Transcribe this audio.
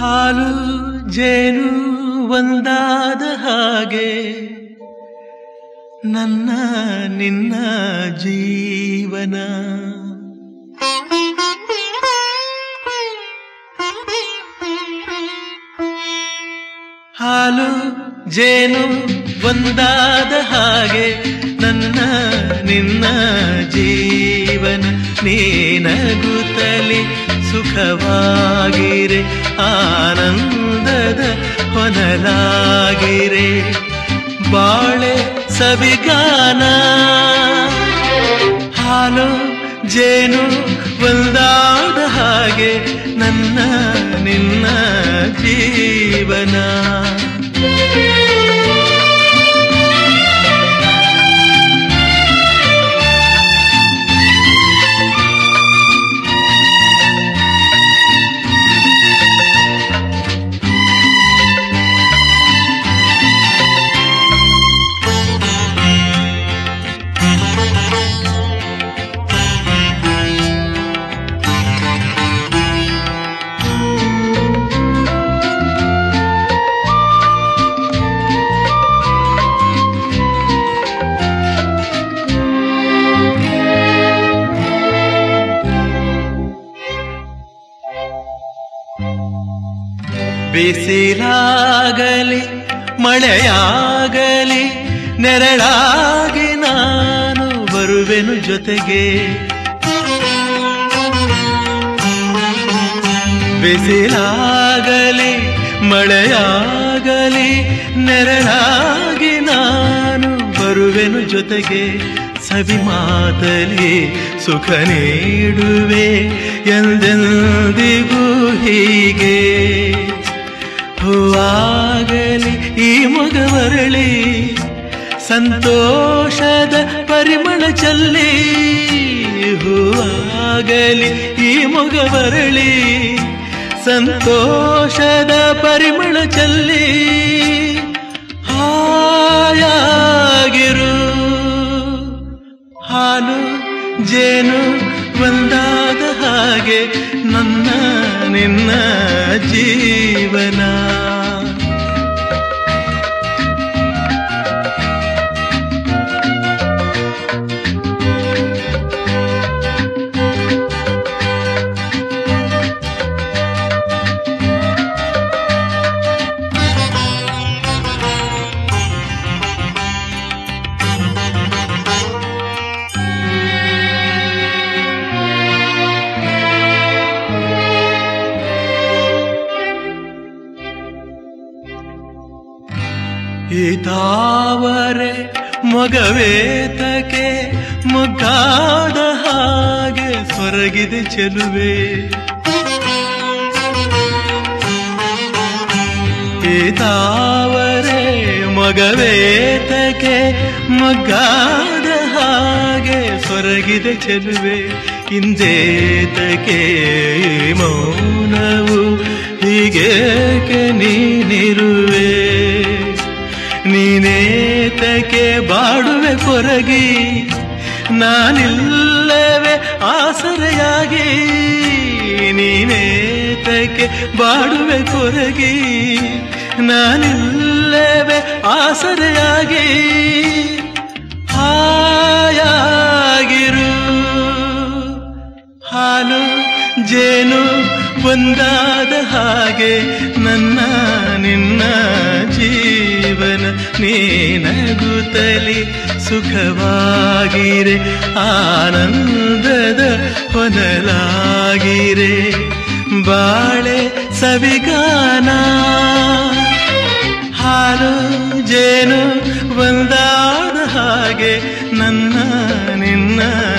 ಹಾಲು ಜೇನು ಒಂದಾದ ಹಾಗೆ ನನ್ನ ನಿನ್ನ ಜೀವನ ಹಾಲು ಜೇನು ಒಂದಾದ ಹಾಗೆ ನನ್ನ ನಿನ್ನ ಜೀವನ ನೀನಗುತ್ತಲಿ ಸುಖವಾಗಿರೆ ಆನಂದದ ಹೊನಲಾಗಿರೆ ಬಾಳೆ ಸವಿಗಾನ ಹಾಲು ಜೇನು ಒಂದಾದ ಹಾಗೆ ನನ್ನ ನಿನ್ನ ಜೀವನ ಬಿಸಿಲಾಗಲಿ ಮಳೆಯಾಗಲಿ ನೆರಳಾಗಿ ನಾನು ಬರುವೆನು ಜೊತೆಗೆ ಬಿಸಿಲಾಗಲಿ ಮಳೆಯಾಗಲಿ ನೆರಳಾಗಿ ನಾನು ಬರುವೆನು ಜೊತೆಗೆ ಸವಿ ಮಾತಲಿ ಸುಖ ನೀಡುವೆ ಎಂದೆಂದಿಗೂ ಹೀಗೆ ಹೂವಾಗಲಿ ಈ ಮಗವರಳಿ ಸಂತೋಷದ ಪರಿಮಳ ಚಲ್ಲಿ ಹೂವಾಗಲಿ ಈ ಮೊಗವರಳಿ ಸಂತೋಷದ ಪರಿಮಳ ಚಲ್ಲಿ ಹಾಯಾಗಿರು ಹಾಲು ಜೇನು ಒಂದಾದ ಹಾಗೆ ನನ್ನ ನಿನ್ನ ಜೀವನ ಈ ತಾವರೆ ಮೊಗವೇತಕ್ಕೆ ಮೊಗ್ಗಾದ ಹಾಗೆ ಸೊರಗಿದೆ ಚೆಲುವೆ ಈ ತಾವರೆ ಮೊಗವೇತಕ್ಕೆ ಮೊಗ್ಗಾದ ಹಾಗೆ ಸೊರಗಿದೆ ಚೆಲುವೆ ಇಂದೇತಕ್ಕೆ ಈ ಮೌನವು ಹೀಗೇಕೆ ನೀನಿರುವೆ ನೀನೇತಕ್ಕೆ ಬಾಡುವೆ ಕೊರಗಿ ನಾನಿಲ್ಲವೇ ಆಸರೆಯಾಗಿ ನೀನೇತಕ್ಕೆ ಬಾಡುವೆ ಕೊರಗಿ ನಾನಿಲ್ಲವೇ ಆಸರೆಯಾಗಿ ಹಾಯಾಗಿರು ಹಾಲು ಜೇನು ಒಂದಾದ ಹಾಗೆ ನನ್ನ ನಿನ್ನ ಜೀವನ ನೀನಗುತ್ತಲಿ ಸುಖವಾಗಿರೆ ಆನಂದದ ಹೊನಲಾಗಿರೆ ಬಾಳೆ ಸವಿಗಾನ ಹಾಲು ಜೇನು ಒಂದಾದ ಹಾಗೆ ನನ್ನ ನಿನ್ನ